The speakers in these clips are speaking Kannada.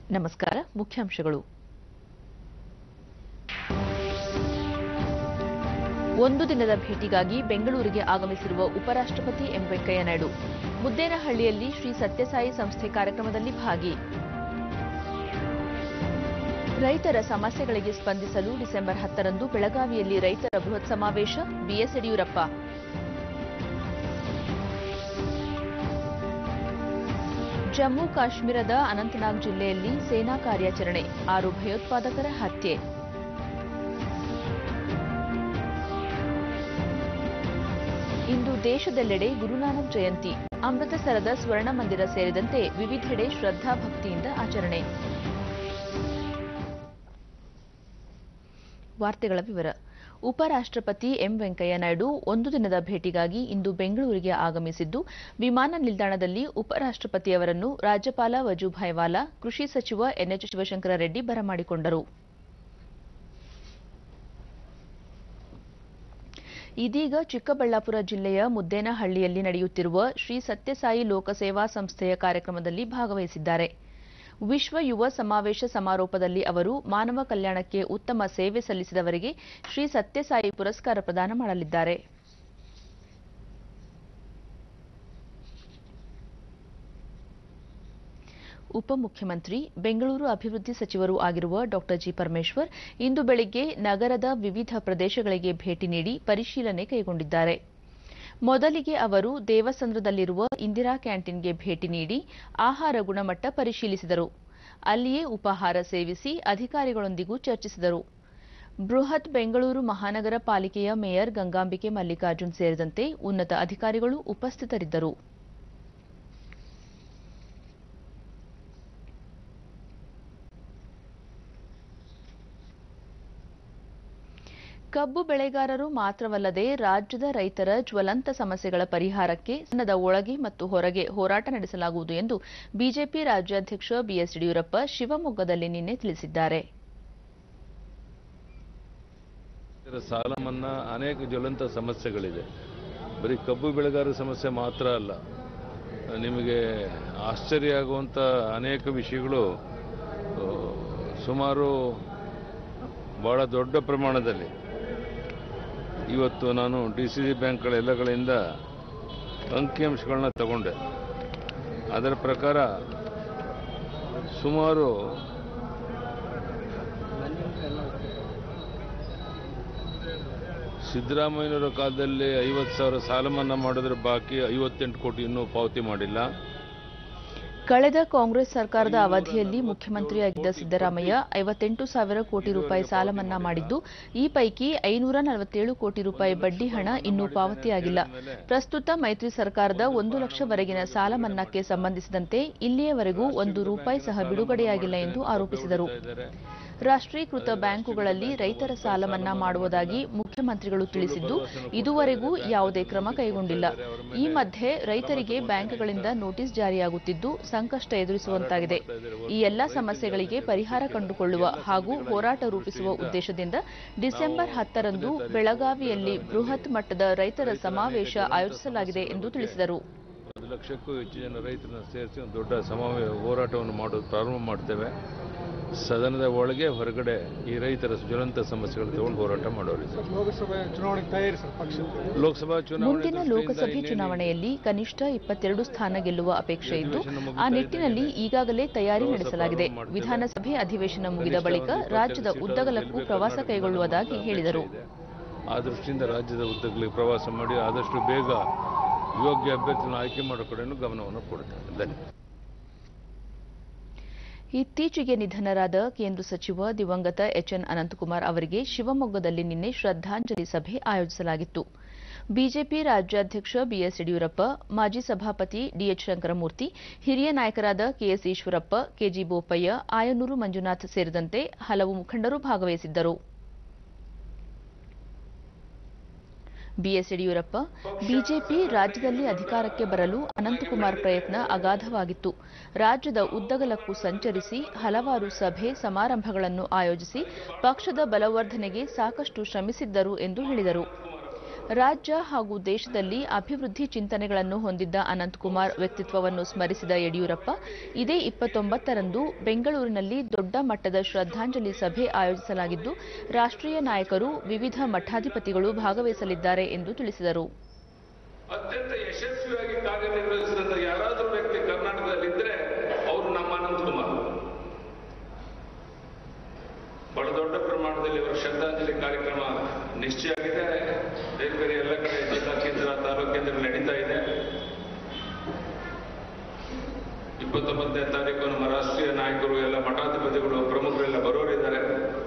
ನಮಸ್ಕಾರ ಮುಖ್ಯಾಂಶಗಳು ಒಂದು ದಿನದ ಭೇಟಿಗಾಗಿ ಬೆಂಗಳೂರಿಗೆ ಆಗಮಿಸಿರುವ ಉಪರಾಷ್ಟ್ರಪತಿ ಎಂ ವೆಂಕಯ್ಯ ನಾಯ್ಡು ಮುದ್ದೇನಹಳ್ಳಿಯಲ್ಲಿ ಶ್ರೀ ಸತ್ಯಸಾಯಿ ಸಂಸ್ಥೆ ಕಾರ್ಯಕ್ರಮದಲ್ಲಿ ಭಾಗಿ ರೈತರ ಸಮಸ್ಯೆಗಳಿಗೆ ಸ್ಪಂದಿಸಲು ಡಿಸೆಂಬರ್ ಹತ್ತರಂದು ಬೆಳಗಾವಿಯಲ್ಲಿ ರೈತರ ಬೃಹತ್ ಸಮಾವೇಶ ಬಿಎಸ್ ಯಡಿಯೂರಪ್ಪ ಜಮ್ಮು ಕಾಶ್ಮೀರದ ಅನಂತನಾಗ್ ಜಿಲ್ಲೆಯಲ್ಲಿ ಸೇನಾ ಕಾರ್ಯಾಚರಣೆ ಆರು ಭಯೋತ್ಪಾದಕರ ಹತ್ಯೆ ಇಂದು ದೇಶದೆಲ್ಲೆಡೆ ಗುರುನಾನಕ್ ಜಯಂತಿ ಅಮೃತಸರದ ಸ್ವರ್ಣ ಮಂದಿರ ಸೇರಿದಂತೆ ವಿವಿಧೆಡೆ ಶ್ರದ್ಧಾ ಭಕ್ತಿಯಿಂದ ಆಚರಣೆ ವಾರ್ತೆಗಳ ವಿವರ ಉಪರಾಷ್ಟ್ರಪತಿ ಎಂ ವೆಂಕಯ್ಯ ನಾಯ್ಡು ಒಂದು ದಿನದ ಭೇಟಿಗಾಗಿ ಇಂದು ಬೆಂಗಳೂರಿಗೆ ಆಗಮಿಸಿದ್ದು ವಿಮಾನ ನಿಲ್ದಾಣದಲ್ಲಿ ಉಪರಾಷ್ಟ್ರಪತಿಯವರನ್ನು ರಾಜ್ಯಪಾಲ ವಜೂಭಾಯ್ ವಾಲಾ ಕೃಷಿ ಸಚಿವ ಎನ್ಎಚ್ ಶಿವಶಂಕರ ರೆಡ್ಡಿ ಬರಮಾಡಿಕೊಂಡರು ಇದೀಗ ಚಿಕ್ಕಬಳ್ಳಾಪುರ ಜಿಲ್ಲೆಯ ಮುದ್ದೇನಹಳ್ಳಿಯಲ್ಲಿ ನಡೆಯುತ್ತಿರುವ ಶ್ರೀ ಸತ್ಯಸಾಯಿ ಲೋಕಸೇವಾ ಸಂಸ್ಥೆಯ ಕಾರ್ಯಕ್ರಮದಲ್ಲಿ ಭಾಗವಹಿಸಿದ್ದಾರೆ ವಿಶ್ವ ಯುವ ಸಮಾವೇಶ ಸಮಾರೋಪದಲ್ಲಿ ಅವರು ಮಾನವ ಕಲ್ಯಾಣಕ್ಕೆ ಉತ್ತಮ ಸೇವೆ ಸಲ್ಲಿಸಿದವರಿಗೆ ಶ್ರೀ ಸತ್ಯಸಾಯಿ ಪುರಸ್ಕಾರ ಪ್ರದಾನ ಮಾಡಲಿದ್ದಾರೆ ಉಪಮುಖ್ಯಮಂತ್ರಿ ಬೆಂಗಳೂರು ಅಭಿವೃದ್ಧಿ ಸಚಿವರೂ ಆಗಿರುವ ಡಾ ಜಿ ಪರಮೇಶ್ವರ್ ಇಂದು ಬೆಳಿಗ್ಗೆ ನಗರದ ವಿವಿಧ ಪ್ರದೇಶಗಳಿಗೆ ಭೇಟಿ ನೀಡಿ ಪರಿಶೀಲನೆ ಕೈಗೊಂಡಿದ್ದಾರೆ ಮೊದಲಿಗೆ ಅವರು ದೇವಸಂದ್ರದಲ್ಲಿರುವ ಇಂದಿರಾ ಕ್ಯಾಂಟೀನ್ಗೆ ಭೇಟಿ ನೀಡಿ ಆಹಾರ ಗುಣಮಟ್ಟ ಪರಿಶೀಲಿಸಿದರು ಅಲ್ಲಿಯೇ ಉಪಹಾರ ಸೇವಿಸಿ ಅಧಿಕಾರಿಗಳೊಂದಿಗೂ ಚರ್ಚಿಸಿದರು ಬೃಹತ್ ಬೆಂಗಳೂರು ಮಹಾನಗರ ಪಾಲಿಕೆಯ ಮೇಯರ್ ಗಂಗಾಂಬಿಕೆ ಮಲ್ಲಿಕಾರ್ಜುನ್ ಸೇರಿದಂತೆ ಉನ್ನತ ಅಧಿಕಾರಿಗಳು ಉಪಸ್ಥಿತರಿದ್ದರು ಕಬ್ಬು ಬೆಳೆಗಾರರು ಮಾತ್ರವಲ್ಲದೆ ರಾಜ್ಯದ ರೈತರ ಜ್ವಲಂತ ಸಮಸ್ಯೆಗಳ ಪರಿಹಾರಕ್ಕೆ ಸನ್ನದ ಒಳಗೆ ಮತ್ತು ಹೊರಗೆ ಹೋರಾಟ ನಡೆಸಲಾಗುವುದು ಎಂದು ಬಿಜೆಪಿ ರಾಜ್ಯಾಧ್ಯಕ್ಷ ಬಿಎಸ್ ಯಡಿಯೂರಪ್ಪ ಶಿವಮೊಗ್ಗದಲ್ಲಿ ನಿನ್ನೆ ತಿಳಿಸಿದ್ದಾರೆ ಇದರ ಸಾಲ ಮನ್ನಾ ಅನೇಕ ಜ್ವಲಂತ ಸಮಸ್ಯೆಗಳಿದೆ ಬರೀ ಕಬ್ಬು ಬೆಳೆಗಾರರ ಸಮಸ್ಯೆ ಮಾತ್ರ ಅಲ್ಲ ನಿಮಗೆ ಆಶ್ಚರ್ಯ ಆಗುವಂಥ ಅನೇಕ ವಿಷಯಗಳು ಆ, ಸುಮಾರು ಭಾಳ ದೊಡ್ಡ ಪ್ರಮಾಣದಲ್ಲಿ ಇವತ್ತು ನಾನು ಡಿ ಸಿ ಸಿ ಬ್ಯಾಂಕ್ಗಳ ಎಲ್ಲಗಳಿಂದ ಅಂಕಿಅಂಶಗಳನ್ನ ತಗೊಂಡೆ ಅದರ ಪ್ರಕಾರ ಸುಮಾರು ಸಿದ್ದರಾಮಯ್ಯನವರ ಕಾಲದಲ್ಲಿ ಐವತ್ತು ಸಾವಿರ ಸಾಲ ಮನ್ನಾ ಮಾಡಿದ್ರೆ ಬಾಕಿ ಐವತ್ತೆಂಟು ಕೋಟಿ ಇನ್ನೂ ಪಾವತಿ ಮಾಡಿಲ್ಲ ಕಳೆದ ಕಾಂಗ್ರೆಸ್ ಸರ್ಕಾರದ ಅವಧಿಯಲ್ಲಿ ಮುಖ್ಯಮಂತ್ರಿಯಾಗಿದ್ದ ಸಿದ್ದರಾಮಯ್ಯ ಐವತ್ತೆಂಟು ಸಾವಿರ ಕೋಟಿ ರೂಪಾಯಿ ಸಾಲ ಮನ್ನಾ ಮಾಡಿದ್ದು ಈ ಪೈಕಿ ಐನೂರ ನಲವತ್ತೇಳು ಕೋಟಿ ರೂಪಾಯಿ ಬಡ್ಡಿ ಹಣ ಇನ್ನೂ ಪಾವತಿಯಾಗಿಲ್ಲ ಪ್ರಸ್ತುತ ಮೈತ್ರಿ ಸರ್ಕಾರದ ಒಂದು ಲಕ್ಷವರೆಗಿನ ಸಾಲ ಮನ್ನಾಕ್ಕೆ ಸಂಬಂಧಿಸಿದಂತೆ ಇಲ್ಲಿಯವರೆಗೂ ಒಂದು ರೂಪಾಯಿ ಸಹ ಬಿಡುಗಡೆಯಾಗಿಲ್ಲ ಎಂದು ಆರೋಪಿಸಿದರು ರಾಷ್ಟ್ರೀಕೃತ ಬ್ಯಾಂಕುಗಳಲ್ಲಿ ರೈತರ ಸಾಲ ಮನ್ನಾ ಮಾಡುವುದಾಗಿ ಮುಖ್ಯಮಂತ್ರಿಗಳು ತಿಳಿಸಿದ್ದು ಇದುವರೆಗೂ ಯಾವುದೇ ಕ್ರಮ ಕೈಗೊಂಡಿಲ್ಲ ಈ ಮಧ್ಯೆ ರೈತರಿಗೆ ಬ್ಯಾಂಕ್ಗಳಿಂದ ನೋಟಿಸ್ ಜಾರಿಯಾಗುತ್ತಿದ್ದು ಸಂಕಷ್ಟ ಎದುರಿಸುವಂತಾಗಿದೆ ಈ ಎಲ್ಲಾ ಸಮಸ್ಯೆಗಳಿಗೆ ಪರಿಹಾರ ಕಂಡುಕೊಳ್ಳುವ ಹಾಗೂ ಹೋರಾಟ ರೂಪಿಸುವ ಉದ್ದೇಶದಿಂದ ಡಿಸೆಂಬರ್ ಹತ್ತರಂದು ಬೆಳಗಾವಿಯಲ್ಲಿ ಬೃಹತ್ ಮಟ್ಟದ ರೈತರ ಸಮಾವೇಶ ಆಯೋಜಿಸಲಾಗಿದೆ ಎಂದು ತಿಳಿಸಿದರು ಒಂದು ಲಕ್ಷಕ್ಕೂ ಹೆಚ್ಚು ಜನ ರೈತರನ್ನ ಸೇರಿಸಿ ಒಂದು ದೊಡ್ಡ ಸಮಾವೇಶ ಹೋರಾಟವನ್ನು ಮಾಡೋದು ಪ್ರಾರಂಭ ಮಾಡ್ತೇವೆ ಸದನದ ಒಳಗೆ ಹೊರಗಡೆ ಈ ರೈತರ ಜ್ವಲಂತ ಸಮಸ್ಯೆಗಳು ತಗೊಂಡು ಹೋರಾಟ ಮಾಡೋರಿದೆ ಲೋಕಸಭೆ ಚುನಾವಣೆಗೆ ತಯಾರಿ ಸರ್ ಪಕ್ಷ ಲೋಕಸಭಾ ಚುನಾವಣೆ ಮುಂದಿನ ದೃಷ್ಟಿಯಿಂದ ಲೋಕಸಭೆ ಇನ್ನೇನು ಚುನಾವಣೆಯಲ್ಲಿ ಕನಿಷ್ಠ ಇಪ್ಪತ್ತೆರಡು ಸ್ಥಾನ ಗೆಲ್ಲುವ ಅಪೇಕ್ಷೆ ಇದ್ದು ಆ ನಿಟ್ಟಿನಲ್ಲಿ ಈಗಾಗಲೇ ತಯಾರಿ ನಡೆಸಲಾಗಿದೆ ವಿಧಾನಸಭೆ ಅಧಿವೇಶನ ಮುಗಿದ ಬಳಿಕ ರಾಜ್ಯದ ಉದ್ದಗಲಕ್ಕೂ ಪ್ರವಾಸ ಕೈಗೊಳ್ಳುವುದಾಗಿ ಹೇಳಿದರು ಆ ದೃಷ್ಟಿಯಿಂದ ರಾಜ್ಯದ ಉದ್ದಗಲಿಗೆ ಪ್ರವಾಸ ಮಾಡಿ ಆದಷ್ಟು ಬೇಗ ಯೋಗ್ಯ ಅಭ್ಯರ್ಥಿಯನ್ನು ಆಯ್ಕೆ ಮಾಡೋ ಕಡೆನೂ ಗಮನವನ್ನು ಕೊಡ್ತೇವೆ ಧನ್ಯವಾದ ಇತ್ತೀಚೆಗೆ ನಿಧನರಾದ ಕೇಂದ್ರ ಸಚಿವ ದಿವಂಗತ ಎಚ್ಎನ್ ಅನಂತಕುಮಾರ್ ಅವರಿಗೆ ಶಿವಮೊಗ್ಗದಲ್ಲಿ ನಿನ್ನೆ ಶ್ರದ್ಧಾಂಜಲಿ ಸಭೆ ಆಯೋಜಿಸಲಾಗಿತ್ತು ಬಿಜೆಪಿ ರಾಜ್ಯಾಧ್ಯಕ್ಷ ಬಿಎಸ್ ಯಡಿಯೂರಪ್ಪ ಮಾಜಿ ಸಭಾಪತಿ ಡಿಎಚ್ ಶಂಕರಮೂರ್ತಿ ಹಿರಿಯ ನಾಯಕರಾದ ಕೆಎಸ್ ಈಶ್ವರಪ್ಪ ಕೆಜಿ ಬೋಪಯ್ಯ ಆಯನೂರು ಮಂಜುನಾಥ್ ಸೇರಿದಂತೆ ಹಲವು ಮುಖಂಡರು ಭಾಗವಹಿಸಿದ್ದರು ಬಿಎಸ್ ಯಡಿಯೂರಪ್ಪ ಬಿಜೆಪಿ ರಾಜ್ಯದಲ್ಲಿ ಅಧಿಕಾರಕ್ಕೆ ಬರಲು ಅನಂತಕುಮಾರ್ ಪ್ರಯತ್ನ ಅಗಾಧವಾಗಿತ್ತು ರಾಜ್ಯದ ಉದ್ದಗಲಕ್ಕೂ ಸಂಚರಿಸಿ ಹಲವಾರು ಸಭೆ ಸಮಾರಂಭಗಳನ್ನು ಆಯೋಜಿಸಿ ಪಕ್ಷದ ಬಲವರ್ಧನೆಗೆ ಸಾಕಷ್ಟು ಶ್ರಮಿಸಿದ್ದರು ಎಂದು ಹೇಳಿದರು ರಾಜ್ಯ ಹಾಗೂ ದೇಶದಲ್ಲಿ ಅಭಿವೃದ್ಧಿ ಚಿಂತನೆಗಳನ್ನು ಹೊಂದಿದ್ದ ಅನಂತಕುಮಾರ್ ವ್ಯಕ್ತಿತ್ವವನ್ನು ಸ್ಮರಿಸಿದ ಯಡಿಯೂರಪ್ಪ ಇದೇ ಇಪ್ಪತ್ತೊಂಬತ್ತರಂದು ಬೆಂಗಳೂರಿನಲ್ಲಿ ದೊಡ್ಡ ಮಟ್ಟದ ಶ್ರದ್ಧಾಂಜಲಿ ಸಭೆ ಆಯೋಜಿಸಲಾಗಿದ್ದು ರಾಷ್ಟ್ರೀಯ ನಾಯಕರು ವಿವಿಧ ಮಠಾಧಿಪತಿಗಳು ಭಾಗವಹಿಸಲಿದ್ದಾರೆ ಎಂದು ತಿಳಿಸಿದರು ಅತ್ಯಂತ ಯಶಸ್ವಿಯಾಗಿ ಕಾರ್ಯನಿರ್ವಹಿಸಿದಂತ ಯಾರಾದರೂ ವ್ಯಕ್ತಿ ಕರ್ನಾಟಕದಲ್ಲಿದ್ದರೆ ಅವರು ನಮ್ಮ ಅನಂತಕುಮಾರ್ ಬಹಳ ದೊಡ್ಡ ಪ್ರಮಾಣದಲ್ಲಿ ಅವರ ಶ್ರದ್ಧಾಂಜಲಿ ಕಾರ್ಯಕ್ರಮ ನಿಶ್ಚಯ ಆಗಿದೆ ಬೇರೆ ಬೇರೆ ಎಲ್ಲ ಕಡೆ ಜಿಲ್ಲಾ ಕೇಂದ್ರ ತಾಲೂಕು ಕೇಂದ್ರ ನಡೀತಾ ಇದೆ ಇಪ್ಪತ್ತೊಂಬತ್ತನೇ ತಾರೀಕು ನಮ್ಮ ರಾಷ್ಟ್ರೀಯ ನಾಯಕರು ಎಲ್ಲ ಮಠಾಧಿಪತಿಗಳು ಪ್ರಮುಖರೆಲ್ಲ ಬರೋರಿದ್ದಾರೆ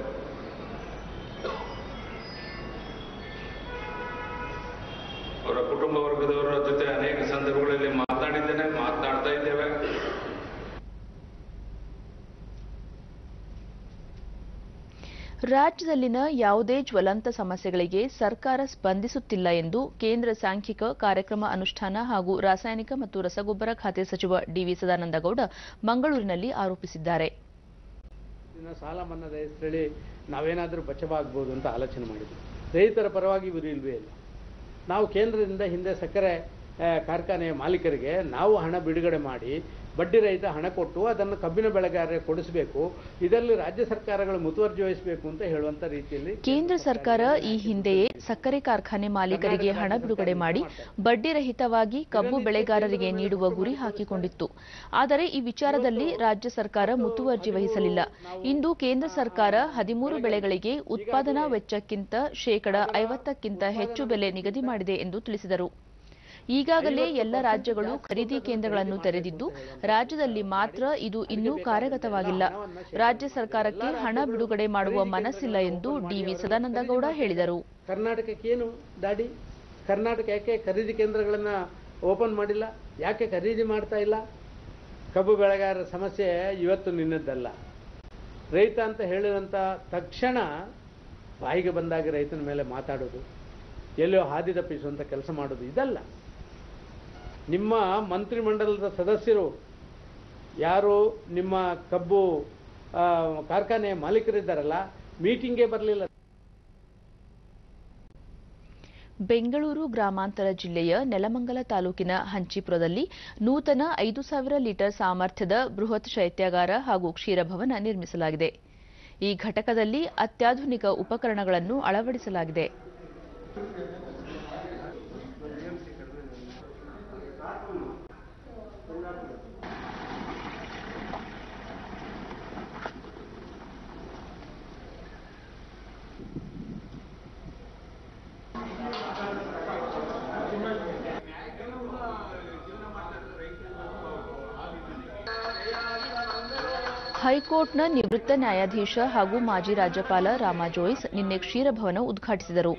ಅವರ ಕುಟುಂಬ ವರ್ಗದವರ ಜೊತೆ ಅನೇಕ ಸಂದರ್ಭಗಳಲ್ಲಿ ಮಾತನಾಡಿದ್ದೇನೆ ಮಾತನಾಡ್ತಾ ಇದ್ದೇವೆ ರಾಜ್ಯದಲ್ಲಿನ ಯಾವುದೇ ಜ್ವಲಂತ ಸಮಸ್ಯೆಗಳಿಗೆ ಸರ್ಕಾರ ಸ್ಪಂದಿಸುತ್ತಿಲ್ಲ ಎಂದು ಕೇಂದ್ರ ಸಾಂಖ್ಯಿಕ ಕಾರ್ಯಕ್ರಮ ಅನುಷ್ಠಾನ ಹಾಗೂ ರಾಸಾಯನಿಕ ಮತ್ತು ರಸಗೊಬ್ಬರ ಖಾತೆ ಸಚಿವ ಡಿವಿ ಸದಾನಂದಗೌಡ ಮಂಗಳೂರಿನಲ್ಲಿ ಆರೋಪಿಸಿದ್ದಾರೆ ದಿನ ಸಾಲ ಮನ್ನಾದ ಹೆಸರಲ್ಲಿ ನಾವೇನಾದರೂ ಬಚಾವಾಗ್ಬೋದು ಅಂತ ಆಲೋಚನೆ ಮಾಡಿದ್ವಿ ರೈತರ ಪರವಾಗಿ ಇವರು ಇಲ್ವೇ ಇಲ್ಲ ನಾವು ಕೇಂದ್ರದಿಂದ ಹಿಂದೆ ಸಕ್ಕರೆ ಆ, ಕಾರ್ಖಾನೆಯ ಮಾಲೀಕರಿಗೆ ನಾವು ಹಣ ಬಿಡುಗಡೆ ಮಾಡಿ ಬಡ್ಡಿ ರಹಿತ ಹಣ ಕೊಟ್ಟು ಅದನ್ನು ಕಬ್ಬಿನ ಬೆಳೆಗಾರರಿಗೆ ಕೊಡಿಸಬೇಕು ಇದರಲ್ಲಿ ರಾಜ್ಯ ಸರ್ಕಾರಗಳು ಮುತುವರ್ಜಿ ವಹಿಸಬೇಕು ಅಂತ ಹೇಳುವಂತ ರೀತಿಯಲ್ಲಿ ಕೇಂದ್ರ ಸರ್ಕಾರ ಈ ಹಿಂದೆಯೇ ಸಕ್ಕರೆ ಕಾರ್ಖಾನೆ ಮಾಲೀಕರಿಗೆ ಹಣ ಬಿಡುಗಡೆ ಮಾಡಿ ಬಡ್ಡಿ ರಹಿತವಾಗಿ ಕಬ್ಬು ಬೆಳೆಗಾರರಿಗೆ ನೀಡುವ ಗುರಿ ಹಾಕಿಕೊಂಡಿತ್ತು ಆದರೆ ಈ ವಿಚಾರದಲ್ಲಿ ರಾಜ್ಯ ಸರ್ಕಾರ ಮುತುವರ್ಜಿ ವಹಿಸಲಿಲ್ಲ ಇಂದು ಕೇಂದ್ರ ಸರ್ಕಾರ ಹದಿಮೂರು ಬೆಳೆಗಳಿಗೆ ಉತ್ಪಾದನಾ ವೆಚ್ಚಕ್ಕಿಂತ ಶೇಕಡ ಐವತ್ತಕ್ಕಿಂತ ಹೆಚ್ಚು ಬೆಲೆ ನಿಗದಿ ಮಾಡಿದೆ ಎಂದು ತಿಳಿಸಿದರು ಈಗಾಗಲೇ ಎಲ್ಲ ರಾಜ್ಯಗಳು ಖರೀದಿ ಕೇಂದ್ರಗಳನ್ನು ತೆರೆದಿದ್ದು ರಾಜ್ಯದಲ್ಲಿ ಮಾತ್ರ ಇದು ಇನ್ನೂ ಕಾರ್ಯಗತವಾಗಿಲ್ಲ ರಾಜ್ಯ ಸರ್ಕಾರಕ್ಕೆ ಹಣ ಬಿಡುಗಡೆ ಮಾಡುವ ಮನಸ್ಸಿಲ್ಲ ಎಂದು ಡಿವಿ ಸದಾನಂದಗೌಡ ಹೇಳಿದರು ಕರ್ನಾಟಕಕ್ಕೇನು ದಾಡಿ ಕರ್ನಾಟಕ ಯಾಕೆ ಖರೀದಿ ಕೇಂದ್ರಗಳನ್ನು ಓಪನ್ ಮಾಡಿಲ್ಲ ಯಾಕೆ ಖರೀದಿ ಮಾಡ್ತಾ ಇಲ್ಲ ಕಬ್ಬು ಬೆಳೆಗಾರರ ಸಮಸ್ಯೆ ಇವತ್ತು ನಿನ್ನದ್ದಲ್ಲ ರೈತ ಅಂತ ಹೇಳಿದಂಥ ತಕ್ಷಣ ಬಾಯಿಗೆ ಬಂದಾಗ ರೈತನ ಮೇಲೆ ಮಾತಾಡೋದು ಎಲ್ಲೋ ಹಾದಿ ತಪ್ಪಿಸುವಂಥ ಕೆಲಸ ಮಾಡೋದು ಇದಲ್ಲ ನಿಮ್ಮ ಮಂತ್ರಿಮಂಡಲದ ಸದಸ್ಯರು ಯಾರು ನಿಮ್ಮ ಕಬ್ಬು ಆ, ಕಾರ್ಖಾನೆಯ ಮಾಲೀಕರಿದ್ದಾರಲ್ಲ ಮೀಟಿಂಗೇ ಬರಲಿಲ್ಲ ಬೆಂಗಳೂರು ಗ್ರಾಮಾಂತರ ಜಿಲ್ಲೆಯ ನೆಲಮಂಗಲ ತಾಲೂಕಿನ ಹಂಚಿಪುರದಲ್ಲಿ ನೂತನ ಐದು ಸಾವಿರ ಲೀಟರ್ ಸಾಮರ್ಥ್ಯದ ಬೃಹತ್ ಶೈತ್ಯಾಗಾರ ಹಾಗೂ ಕ್ಷೀರಭವನ ನಿರ್ಮಿಸಲಾಗಿದೆ ಈ ಘಟಕದಲ್ಲಿ ಅತ್ಯಾಧುನಿಕ ಉಪಕರಣಗಳನ್ನು ಅಳವಡಿಸಲಾಗಿದೆ ಹೈಕೋರ್ಟ್ನ ನಿವೃತ್ತ ನ್ಯಾಯಾಧೀಶ ಹಾಗೂ ಮಾಜಿ ರಾಜ್ಯಪಾಲ ರಾಮಾ ಜೋಯಿಸ್ ನಿನ್ನೆ ಕ್ಷೀರಭವನ ಉದ್ಘಾಟಿಸಿದರು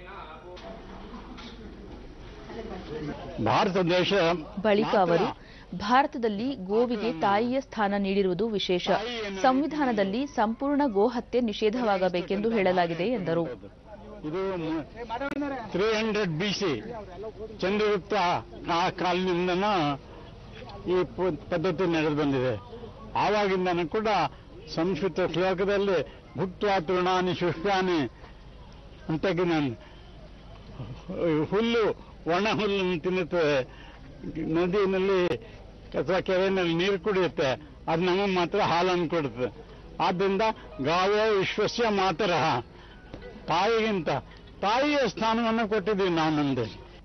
ಭಾರತ ದೇಶ ಬಳಿಕ ಅವರು ಭಾರತದಲ್ಲಿ ಗೋವಿಗೆ ತಾಯಿಯ ಸ್ಥಾನ ನೀಡಿರುವುದು ವಿಶೇಷ ಸಂವಿಧಾನದಲ್ಲಿ ಸಂಪೂರ್ಣ ಗೋಹತ್ಯೆ ನಿಷೇಧವಾಗಬೇಕೆಂದು ಹೇಳಲಾಗಿದೆ ಎಂದರು ಇದು three hundred B C Chandragupta ಆ ಕಾಲದಿಂದನ ಈ ಪ- ಪದ್ಧತಿ ನಡೆದು ಬಂದಿದೆ ಆವಾಗಿಂದನೂ ಕೂಡ ಸಂಸ್ಕೃತ ಶ್ಲೋಕದಲ್ಲಿ ಭುಕ್ತ ತೃಣಾನಿ ಶುಷ್ಕಾನಿ ಅಂತಾಗಿ ನಾನು ಹುಲ್ಲು ಒಣ ಹುಲ್ಲನ್ನು ತಿನ್ನುತ್ತದೆ ನದಿಯಲ್ಲಿ ಅಥವಾ ಕೆರೆಯಲ್ಲಿ ನೀರು ಕುಡಿಯುತ್ತೆ ಅದು ನಮಗೆ ಮಾತ್ರ ಹಾಲನ್ನು ಕೊಡುತ್ತೆ ಆದ್ದರಿಂದ ಗಾವೋ ವಿಶ್ವಸ್ಯ ಮಾತರ ತಾಯಿಗಿಂತ ತಾಯಿಯ ಸ್ಥಾನವನ್ನು ಕೊಟ್ಟಿದ್ದೀವಿ ನಾವು ನಮ್ದು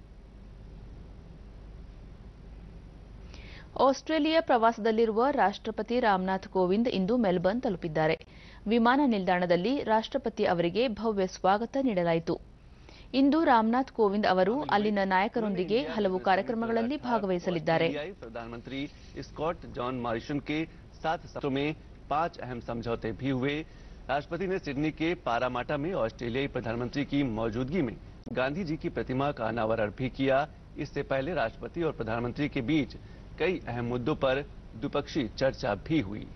ಆಸ್ಟ್ರೇಲಿಯಾ ಪ್ರವಾಸದಲ್ಲಿರುವ ರಾಷ್ಟ್ರಪತಿ ರಾಮನಾಥ್ ಕೋವಿಂದ್ ಇಂದು ಮೆಲ್ಬರ್ನ್ ತಲುಪಿದ್ದಾರೆ ವಿಮಾನ ನಿಲ್ದಾಣದಲ್ಲಿ ರಾಷ್ಟ್ರಪತಿ ಅವರಿಗೆ ಭವ್ಯ ಸ್ವಾಗತ ನೀಡಲಾಯಿತು ಇಂದು ರಾಮನಾಥ್ ಕೋವಿಂದ್ ಅವರು ಅಲ್ಲಿನ ನಾಯಕರೊಂದಿಗೆ ಹಲವು ಕಾರ್ಯಕ್ರಮಗಳಲ್ಲಿ ಭಾಗವಹಿಸಲಿದ್ದಾರೆ ऑस्ट्रेलियाई प्रधानमंत्री स्कॉट जॉन मॉरिसन के साथ सत्रों में पांच अहम समझौते भी हुए राष्ट्रपति ने सिडनी के पारामाटा में ऑस्ट्रेलियाई प्रधानमंत्री की मौजूदगी में गांधी जी की प्रतिमा का अनावरण भी किया इससे पहले राष्ट्रपति और प्रधानमंत्री के बीच कई अहम मुद्दों पर द्विपक्षीय चर्चा भी हुई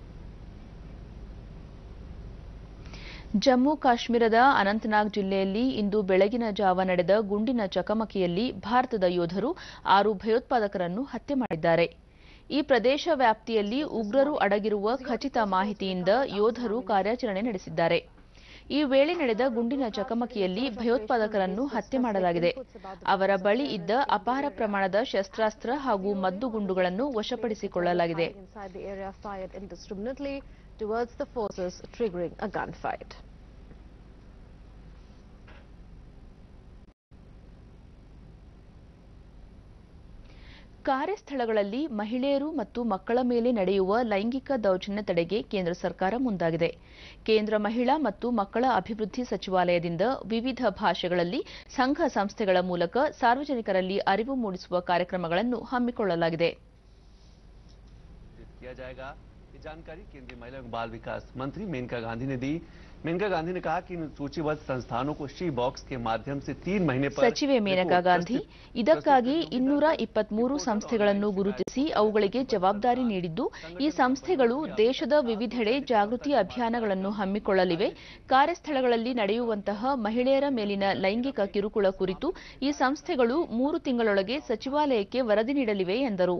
ಜಮ್ಮು ಕಾಶ್ಮೀರದ ಅನಂತನಾಗ್ ಜಿಲ್ಲೆಯಲ್ಲಿ ಇಂದು ಬೆಳಗಿನ ಜಾವ ನಡೆದ ಗುಂಡಿನ ಚಕಮಕಿಯಲ್ಲಿ ಭಾರತದ ಯೋಧರು ಆರು ಭಯೋತ್ಪಾದಕರನ್ನು ಹತ್ಯೆ ಮಾಡಿದ್ದಾರೆ ಈ ಪ್ರದೇಶ ವ್ಯಾಪ್ತಿಯಲ್ಲಿ ಉಗ್ರರು ಅಡಗಿರುವ ಖಚಿತ ಮಾಹಿತಿಯಿಂದ ಯೋಧರು ಕಾರ್ಯಾಚರಣೆ ನಡೆಸಿದ್ದಾರೆ ಈ ವೇಳೆ ನಡೆದ ಗುಂಡಿನ ಚಕಮಕಿಯಲ್ಲಿ ಭಯೋತ್ಪಾದಕರನ್ನು ಹತ್ಯೆ ಮಾಡಲಾಗಿದೆ ಅವರ ಬಳಿ ಇದ್ದ ಅಪಾರ ಪ್ರಮಾಣದ ಶಸ್ತ್ರಾಸ್ತ್ರ ಹಾಗೂ ಮದ್ದುಗುಂಡುಗಳನ್ನು ವಶಪಡಿಸಿಕೊಳ್ಳಲಾಗಿದೆ inside the area fired indiscriminately towards the forces, triggering a gunfight. ಕಾರ್ಯಸ್ಥಳಗಳಲ್ಲಿ ಮಹಿಳೆಯರು ಮತ್ತು ಮಕ್ಕಳ ಮೇಲೆ ನಡೆಯುವ ಲೈಂಗಿಕ ದೌರ್ಜನ್ಯ ತಡೆಗೆ ಕೇಂದ್ರ ಸರ್ಕಾರ ಮುಂದಾಗಿದೆ ಕೇಂದ್ರ ಮಹಿಳಾ ಮತ್ತು ಮಕ್ಕಳ ಅಭಿವೃದ್ಧಿ ಸಚಿವಾಲಯದಿಂದ ವಿವಿಧ ಭಾಷೆಗಳಲ್ಲಿ ಸಂಘ ಸಂಸ್ಥೆಗಳ ಮೂಲಕ ಸಾರ್ವಜನಿಕರಲ್ಲಿ ಅರಿವು ಮೂಡಿಸುವ ಕಾರ್ಯಕ್ರಮಗಳನ್ನು ಹಮ್ಮಿಕೊಳ್ಳಲಾಗಿದೆ किया जाएगा ये जानकारी केंद्रीय महिला एवं बाल विकास मंत्री मेनका गांधी ने दी मेनका गांधी ने कहा कि इन सूचीबद्ध संस्थानों को शी बॉक्स के माध्यम से तीन महीने पर ಸಚಿವೆ ಮೇನಕಾ ಗಾಂಧಿ ಇದಕ್ಕಾಗಿ ಇನ್ನೂರ ಇಪ್ಪತ್ಮೂರು ಸಂಸ್ಥೆಗಳನ್ನು ಗುರುತಿಸಿ ಅವುಗಳಿಗೆ ಜವಾಬ್ದಾರಿ ನೀಡಿದ್ದು ಈ ಸಂಸ್ಥೆಗಳು ದೇಶದ ವಿವಿಧೆಡೆ ಜಾಗೃತಿ ಅಭಿಯಾನಗಳನ್ನು ಹಮ್ಮಿಕೊಳ್ಳಲಿವೆ ಕಾರ್ಯಸ್ಥಳಗಳಲ್ಲಿ ನಡೆಯುವಂತಹ ಮಹಿಳೆಯರ ಮೇಲಿನ ಲೈಂಗಿಕ ಕಿರುಕುಳ ಕುರಿತು ಈ ಸಂಸ್ಥೆಗಳು ಮೂರು ತಿಂಗಳೊಳಗೆ ಸಚಿವಾಲಯಕ್ಕೆ ವರದಿ ನೀಡಲಿವೆ ಎಂದರು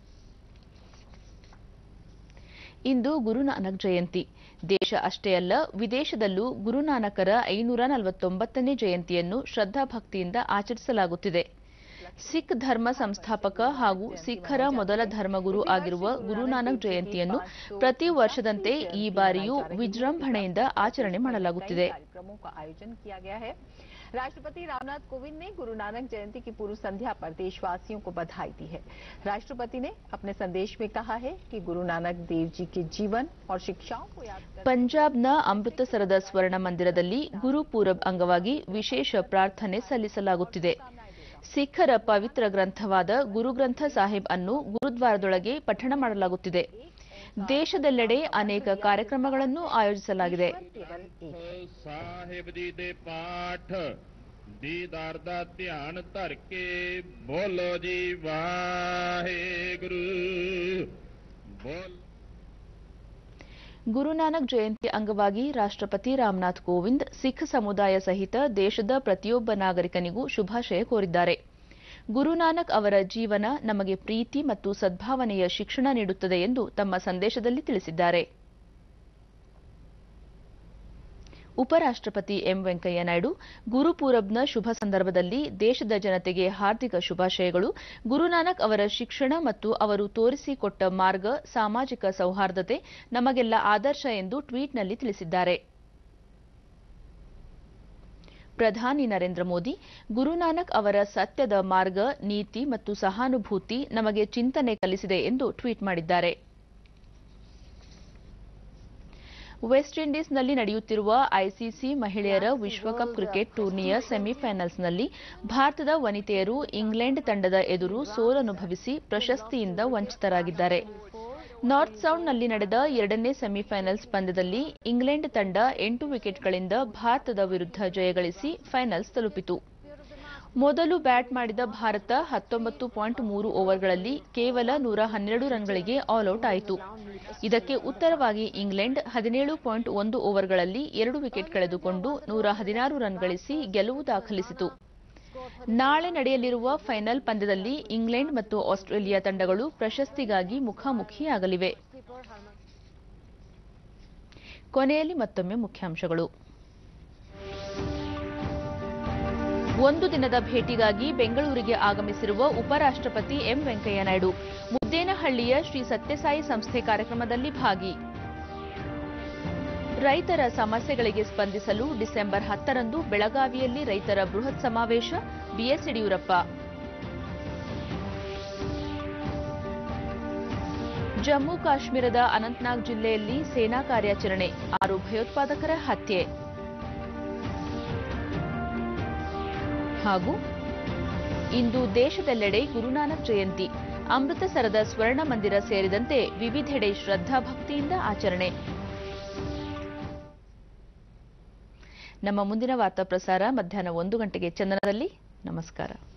ಇಂದು ಗುರುನಾನಕ್ ಜಯಂತಿ ದೇಶ ಅಷ್ಟೇ ಅಲ್ಲ ವಿದೇಶದಲ್ಲೂ ಗುರುನಾನಕರ ಐನೂರ ನಲವತ್ತೊಂಬತ್ತನೇ ಜಯಂತಿಯನ್ನು ಶ್ರದ್ಧಾಭಕ್ತಿಯಿಂದ ಆಚರಿಸಲಾಗುತ್ತಿದೆ ಸಿಖ್ ಧರ್ಮ ಸಂಸ್ಥಾಪಕ ಹಾಗೂ ಸಿಖ್ಖರ ಮೊದಲ ಧರ್ಮಗುರು ಆಗಿರುವ ಗುರುನಾನಕ್ ಜಯಂತಿಯನ್ನು ಪ್ರತಿ ವರ್ಷದಂತೆ ಈ ಬಾರಿಯೂ ವಿಜೃಂಭಣೆಯಿಂದ ಆಚರಣೆ ಮಾಡಲಾಗುತ್ತಿದೆ कार्यक्रमों का आयोजन किया गया है राष्ट्रपति रामनाथ कोविंद ने गुरु नानक जयंती की पूर्व संध्या पर देशवासियों को बधाई दी है राष्ट्रपति ने अपने संदेश में कहा है कि गुरु नानक देव जी के जीवन और शिक्षाओं को याद कर ಪಂಜಾಬ್ನ ಅಮೃತಸರದ ಸ್ವರ್ಣ ಮಂದಿರದಲ್ಲಿ ಗುರು ಪೂರಬ್ ಅಂಗವಾಗಿ ವಿಶೇಷ ಪ್ರಾರ್ಥನೆ ಸಲ್ಲಿಸಲಾಗುತ್ತಿದೆ ಸಿಖ್ಖರ ಪವಿತ್ರ ಗ್ರಂಥವಾದ ಗುರುಗ್ರಂಥ ಸಾಹಿಬ್ ಅನ್ನು ಗುರುದ್ವಾರದೊಳಗೆ ಪಠಣ ಮಾಡಲಾಗುತ್ತಿದೆ ದೇಶದೆಲ್ಲೆಡೆ ಅನೇಕ ಕಾರ್ಯಕ್ರಮಗಳನ್ನು ಆಯೋಜಿಸಲಾಗಿದೆ केवल एक ਸਾਹਿਬ ਜੀ ਦੇ ਪਾਠ ਦੀਦਾਰ ਦਾ ਧਿਆਨ ਧਰ ਕੇ ਬੋਲੋ ਜੀ ਵਾਹਿਗੁਰੂ ਬੋਲ ಗುರುನಾನಕ್ ಜಯಂತಿ ಅಂಗವಾಗಿ ರಾಷ್ಟ್ರಪತಿ ರಾಮನಾಥ್ ಕೋವಿಂದ್ ಸಿಖ್ ಸಮುದಾಯ ಸಹಿತ ದೇಶದ ಪ್ರತಿಯೊಬ್ಬ ನಾಗರಿಕನಿಗೂ ಶುಭಾಶಯ ಕೋರಿದ್ದಾರೆ ಗುರುನಾನಕ್ ಅವರ ಜೀವನ ನಮಗೆ ಪ್ರೀತಿ ಮತ್ತು ಸದ್ಭಾವನೆಯ ಶಿಕ್ಷಣ ನೀಡುತ್ತದೆ ಎಂದು ತಮ್ಮ ಸಂದೇಶದಲ್ಲಿ ತಿಳಿಸಿದ್ದಾರೆ ಉಪರಾಷ್ಟ್ರಪತಿ ಎಂ ವೆಂಕಯ್ಯ ನಾಯ್ಡು ಗುರುಪೂರಬ್ನ ಶುಭ ಸಂದರ್ಭದಲ್ಲಿ ದೇಶದ ಜನತೆಗೆ ಹಾರ್ದಿಕ ಶುಭಾಶಯಗಳು ಗುರುನಾನಕ್ ಅವರ ಶಿಕ್ಷಣ ಮತ್ತು ಅವರು ತೋರಿಸಿಕೊಟ್ಟ ಮಾರ್ಗ ಸಾಮಾಜಿಕ ಸೌಹಾರ್ದತೆ ನಮಗೆಲ್ಲ ಆದರ್ಶ ಎಂದು ಟ್ವೀಟ್ನಲ್ಲಿ ತಿಳಿಸಿದ್ದಾರೆ ಪ್ರಧಾನಿ ನರೇಂದ್ರ ಮೋದಿ ಗುರುನಾನಕ್ ಅವರ ಸತ್ಯದ ಮಾರ್ಗ ನೀತಿ ಮತ್ತು ಸಹಾನುಭೂತಿ ನಮಗೆ ಚಿಂತನೆ ಕಲಿಸಿದೆ ಎಂದು ಟ್ವೀಟ್ ಮಾಡಿದ್ದಾರೆ ವೆಸ್ಟ್ ಇಂಡೀಸ್ನಲ್ಲಿ ನಡೆಯುತ್ತಿರುವ ಐಸಿಸಿ ಮಹಿಳೆಯರ ವಿಶ್ವಕಪ್ ಕ್ರಿಕೆಟ್ ಟೂರ್ನಿಯ ಸೆಮಿಫೈನಲ್ಸ್ನಲ್ಲಿ ಭಾರತದ ವನಿತೆಯರು ಇಂಗ್ಲೆಂಡ್ ತಂಡದ ಎದುರು ಸೋಲನುಭವಿಸಿ ಪ್ರಶಸ್ತಿಯಿಂದ ವಂಚಿತರಾಗಿದ್ದಾರೆ ನಾರ್ತ್ ಸೌಂಡ್ನಲ್ಲಿ ನಡೆದ ಎರಡನೇ ಸೆಮಿಫೈನಲ್ಸ್ ಪಂದ್ಯದಲ್ಲಿ ಇಂಗ್ಲೆಂಡ್ ತಂಡ ಎಂಟು ವಿಕೆಟ್ಗಳಿಂದ ಭಾರತದ ವಿರುದ್ಧ ಜಯಗಳಿಸಿ ಫೈನಲ್ಸ್ ತಲುಪಿತು ಮೊದಲು ಬ್ಯಾಟ್ ಮಾಡಿದ ಭಾರತ ಹತ್ತೊಂಬತ್ತು ಪಾಯಿಂಟ್ ಮೂರು ಓವರ್ಗಳಲ್ಲಿ ಕೇವಲ ನೂರ ಹನ್ನೆರಡು ರನ್ಗಳಿಗೆ ಆಲ್ಔಟ್ ಆಯಿತು ಇದಕ್ಕೆ ಉತ್ತರವಾಗಿ ಇಂಗ್ಲೆಂಡ್ ಹದಿನೇಳು ಪಾಯಿಂಟ್ ಒಂದು ಓವರ್ಗಳಲ್ಲಿ ಎರಡು ವಿಕೆಟ್ ಕಳೆದುಕೊಂಡು ನೂರ ಹದಿನಾರು ರನ್ ಗಳಿಸಿ ಗೆಲುವು ದಾಖಲಿಸಿತು ನಾಳೆ ನಡೆಯಲಿರುವ ಫೈನಲ್ ಪಂದ್ಯದಲ್ಲಿ ಇಂಗ್ಲೆಂಡ್ ಮತ್ತು ಆಸ್ಟ್ರೇಲಿಯಾ ತಂಡಗಳು ಪ್ರಶಸ್ತಿಗಾಗಿ ಮುಖಾಮುಖಿಯಾಗಲಿವೆ ಕೊನೆಯಲ್ಲಿ ಮತ್ತೊಮ್ಮೆ ಮುಖ್ಯಾಂಶಗಳು ಒಂದು ದಿನದ ಭೇಟಿಗಾಗಿ ಬೆಂಗಳೂರಿಗೆ ಆಗಮಿಸಿರುವ ಉಪರಾಷ್ಟ್ರಪತಿ ಎಂ ವೆಂಕಯ್ಯ ನಾಯ್ಡು ಮುದ್ದೇನಹಳ್ಳಿಯ ಶ್ರೀ ಸತ್ಯಸಾಯಿ ಸಂಸ್ಥೆ ಕಾರ್ಯಕ್ರಮದಲ್ಲಿ ಭಾಗಿ ರೈತರ ಸಮಸ್ಯೆಗಳಿಗೆ ಸ್ಪಂದಿಸಲು ಡಿಸೆಂಬರ್ ಹತ್ತರಂದು ಬೆಳಗಾವಿಯಲ್ಲಿ ರೈತರ ಬೃಹತ್ ಸಮಾವೇಶ ಬಿಎಸ್ ಯಡಿಯೂರಪ್ಪ ಜಮ್ಮು ಕಾಶ್ಮೀರದ ಅನಂತನಾಗ್ ಜಿಲ್ಲೆಯಲ್ಲಿ ಸೇನಾ ಕಾರ್ಯಾಚರಣೆ ಆರು ಭಯೋತ್ಪಾದಕರ ಹತ್ಯೆ ಹಾಗೂ ಇಂದು ದೇಶದೆಲ್ಲೆಡೆ ಗುರುನಾನಕ್ ಜಯಂತಿ ಅಮೃತಸರದ ಸ್ವರ್ಣ ಮಂದಿರ ಸೇರಿದಂತೆ ವಿವಿಧೆಡೆ ಶ್ರದ್ಧಾಭಕ್ತಿಯಿಂದ ಆಚರಣೆ ನಮ್ಮ ಮುಂದಿನ ವಾರ್ತಾ ಪ್ರಸಾರ ಮಧ್ಯಾಹ್ನ ಒಂದು ಗಂಟೆಗೆ ಚಂದನದಲ್ಲಿ ನಮಸ್ಕಾರ